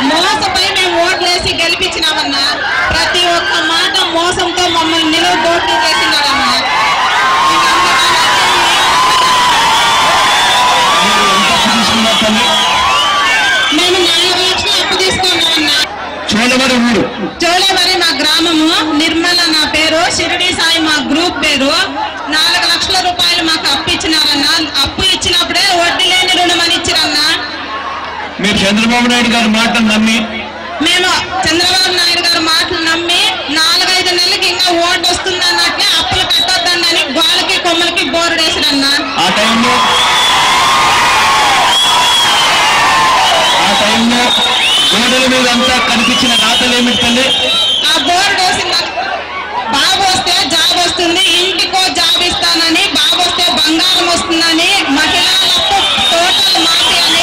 మోసపై మేము ఓట్లేసి గెలిపించినామన్నా ప్రతి ఒక్క మాట మోసంతో మమ్మల్ని నిలువు దోపిడీ చేసినారన్నా ఇంక మీరు ఎంత అప్పు తీసుకున్నారు తల్లి మేము నాలుగు లక్షలు అప్పు తీసుకున్నామన్నా చూడమని ఊరు చోళేవరి మా గ్రామము నిర్మల నా పేరు షిరిడి సాయి మా గ్రూప్ పేరు నాలుగు లక్షల రూపాయలు మాకు అప్పు ఇచ్చినారన్న అప్పు ఇచ్చినప్పుడే వడ్డీ లేని రుణం అని ఇచ్చిరన్నా మీరు చంద్రబాబు నాయుడు గారి మాటను నమ్మి మేము చంద్రబాబు నాయుడు గారి మాటలు నమ్మి నాలుగైదు నెలలకి ఇంకా ఓటు వస్తుందన్నట్లే అప్పులు కట్టొద్దని గోళ్ళకి కొమ్మలకి బోర్డు వేసిరన్నా ఆ టైంలో ఆ టైంలో గోడల మీద అంతా కనిపించిన రాతలు ఏమిటి తల్లి ఆ బోర్డు వేసిన బాబు వస్తే జాబ్ వస్తుంది ఇంటికో జాబ్ ఇస్తానని బాబు వస్తే బంగారం వస్తుందని మహిళలకు టోటల్ మాఫీ అని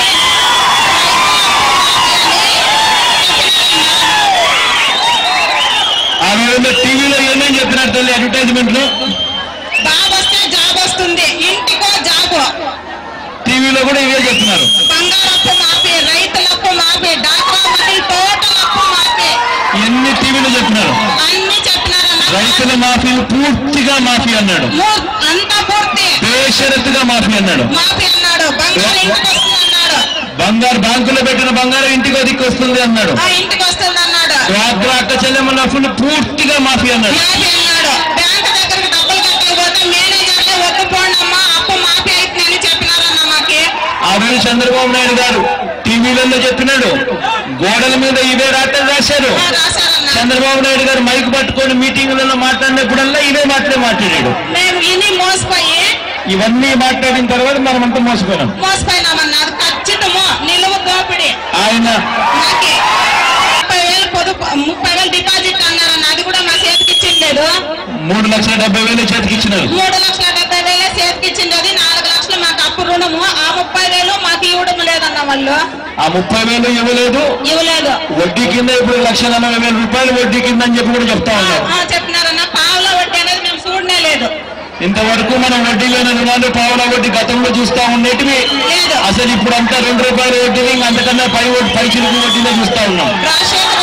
ఆ రోజుల్లో టీవీలో ఏమేం చెప్పినారు తల్లి అడ్వర్టైజ్మెంట్ లో బాబు వస్తే జాబ్ వస్తుంది ఇంటికో జాబ్ టీవీలో కూడా ఇవే చెప్తున్నారు బంగారప్పు మాఫీ రైతులప్పు మాఫీ డాక్రా మనీ టోటల్ అప్పు మాఫీ ఎన్ని టీవీలో చెప్పినారు అన్ని చెప్పినారన్న రైతుల మాఫీ పూర్తిగా మాఫీ అన్నాడు మూ- అంతా పూర్తి బేషరతుగా మాఫీ అన్నాడు మాఫీ అన్నాడు బంగారం ఇంటికి వస్తుంది అన్నాడు బంగారు బ్యాంకులో పెట్టిన బంగారం ఇంటికి దిక్కు వస్తుంది అన్నాడు ఆ ఇంటికి వస్తుంది అన్నాడు డ్వాక్రా అక్క చెల్లెమ్మల అప్పులు పూర్తిగా మాఫీ అన్నాడు మాఫీ అన్నాడు బ్యాంక్ దగ్గరికి డబ్బులు కట్టకపోతే మేనేజర్లే వద్దు పోండి అమ్మా అప్పు మాఫీ అవుతుందని చెప్పినారన్న మాకి ఆ రోజు చంద్రబాబు నాయుడు గారు టీవీలలో చెప్పినాడు గోడల మీద ఇవే రాటలు రాశారు ఆ, రాశారన్న చంద్రబాబు నాయుడు గారు మైక్ పట్టుకొని మీటింగులలో మాట్లాడినప్పుడల్లా ఇవే మాటలే మాట్లాడాడు మేము ఇని మోసపోయి ఇవన్నీ మాట్లాడిన తర్వాత మనమంతా మోసపోయినాం మోసపోయినామన్న అది ఖచ్చితము నిలువు దోపిడీ ఆయన మాకి ముప్పై వేలు పొదుపు ముప్పై వేలు డిపాజిట్ అన్నారన్న అది కూడా మా చేతికి ఇచ్చిండేదు మూడు లక్షల డెబ్బై వేలు చేతికి ఇచ్చినారు మూడు లక్షల డెబ్బై వేలే చేతికి ఇచ్చిండేది నాలుగు లక్షలు మాకు అప్పు రుణము ఆ ముప్పై వేలు మాకు ఇవ్వడం లేదన్న వాళ్ళు ఆ ముప్పై వేలు ఇవ్వలేదు ఇవ్వలేదు వడ్డీ కింద ఇప్పుడు లక్ష నలభై వేల రూపాయలు వడ్డీ కింద అని చెప్పి కూడా చెప్తా ఉన్నారు ఆ, చెప్పినారన్న పావుల వడ్డీ అనేది మేము చూడనే లేదు ఇంతవరకు మనం వడ్డీ లేని రుణాలు పావుల వడ్డీ గతంలో చూస్తా ఉండేటివి లేదు అసలు ఇప్పుడు అంతా రెండు రూపాయల వడ్డీ ఇంకా అంతకన్నా పై వడ్డీ పై చిలుకు వడ్డీలో చూస్తా ఉన్నాం రాజశేఖర